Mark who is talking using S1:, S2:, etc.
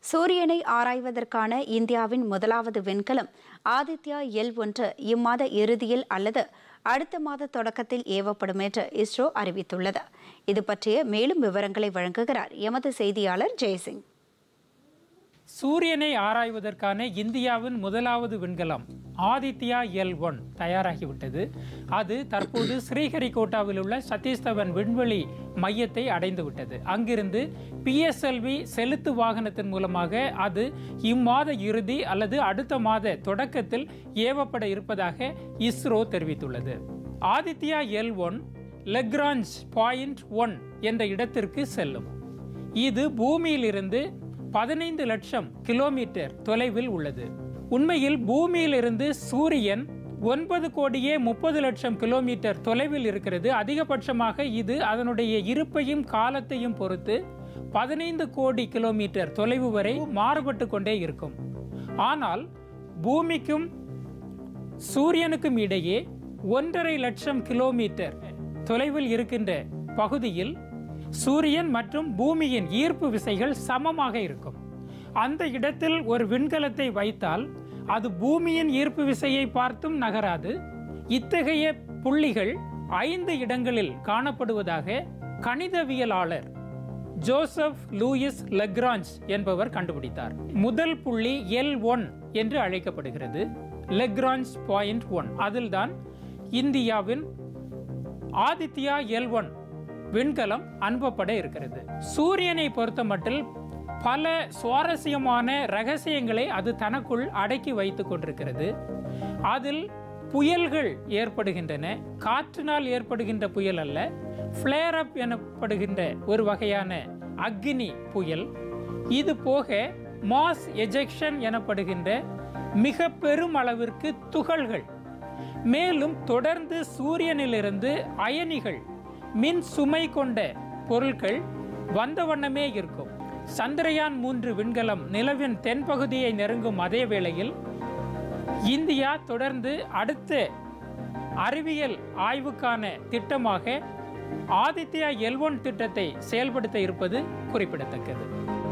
S1: சூரியனை ஆராய்வதற்கான இந்தியாவின் முதலாவது விண்கலம் ஆதித்யா எல் ஒன்று இம்மாத இறுதியில் அல்லது அடுத்த மாத தொடக்கத்தில் ஏவப்படும் என்று இஸ்ரோ அறிவித்துள்ளது இது பற்றிய மேலும் விவரங்களை வழங்குகிறார் எமது செய்தியாளர் ஜெயசிங்
S2: சூரியனை ஆராய்வதற்கான இந்தியாவின் முதலாவது விண்கலம் ஆதித்யா எல் ஒன் தயாராகிவிட்டது அது தற்போது ஸ்ரீஹரிகோட்டாவில் உள்ள சதீஷ் தவன் விண்வெளி மையத்தை அடைந்து விட்டது அங்கிருந்து பிஎஸ்எல்வி செலுத்து வாகனத்தின் மூலமாக அது இம்மாத இறுதி அல்லது அடுத்த மாத தொடக்கத்தில் ஏவப்பட இருப்பதாக இஸ்ரோ தெரிவித்துள்ளது Aditya L one Lagrange point one என்ற இடத்திற்கு செல்லும் இது பூமியிலிருந்து பதினைந்து லட்சம் கிலோமீட்டர் தொலைவில் உள்ளது உண்மையில் பூமியிலிருந்து சூரியன் ஒன்பது கோடியே முப்பது லட்சம் கிலோமீட்டர் தொலைவில் இருக்கிறது அதிகபட்சமாக இது அதனுடைய இருப்பையும் காலத்தையும் பொறுத்து பதினைந்து கோடி கிலோமீட்டர் தொலைவு வரை மாறுபட்டு கொண்டே இருக்கும் ஆனால் பூமிக்கும் சூரியனுக்கும் இடையே ஒன்றரை லட்சம் கிலோமீட்டர் தொலைவில் இருக்கின்ற பகுதியில் சூரியன் மற்றும் பூமியின் ஈர்ப்பு விசைகள் சமமாக இருக்கும் அந்த இடத்தில் ஒரு விண்கலத்தை வைத்தால் அது பூமியின் ஈர்ப்பு விசையை பார்த்தும் நகராது இத்தகைய புள்ளிகள் ஐந்து இடங்களில் காணப்படுவதாக கணிதவியலாளர் ஜோசப் லூயிஸ் லெக்ராஞ்ச் என்பவர் கண்டுபிடித்தார் முதல் புள்ளி எல் ஒன் என்று அழைக்கப்படுகிறது லெக்ராஞ்ச் பாயிண்ட் ஒன் அதில்தான் இந்தியாவின் ஆதித்யா எல் ஒன் விண்கலம் அனுப்பப்பட இருக்கிறது சூரியனை பொறுத்தமட்டில் பல சுவாரஸ்யமான ரகசியங்களை அது தனக்குள் அடக்கி வைத்துக் கொண்டிருக்கிறது அதில் புயல்கள் ஏற்படுகின்றன காற்றினால் ஏற்படுகின்ற புயல் அல்ல ஃப்ளேர் அப் எனப்படுகின்ற ஒரு வகையான அக்னி புயல் இது போக மாஸ் எஜெக்ஷன் எனப்படுகின்ற மிக பெரும் அளவிற்கு துகள்கள் மேலும் தொடர்ந்து சூரியனிலிருந்து அயனிகள் மின் சுமை கொண்ட பொருட்கள் வந்த வண்ணமே இருக்கும் சந்திரயான் மூன்று விண்கலம் நிலவின் தென்பகுதியை நெருங்கும் அதே வேளையில் இந்தியா தொடர்ந்து அடுத்த அறிவியல் ஆய்வுக்கான திட்டமாக ஆதித்யா எல் ஒன் திட்டத்தை செயல்படுத்த இருப்பது குறிப்பிடத்தக்கது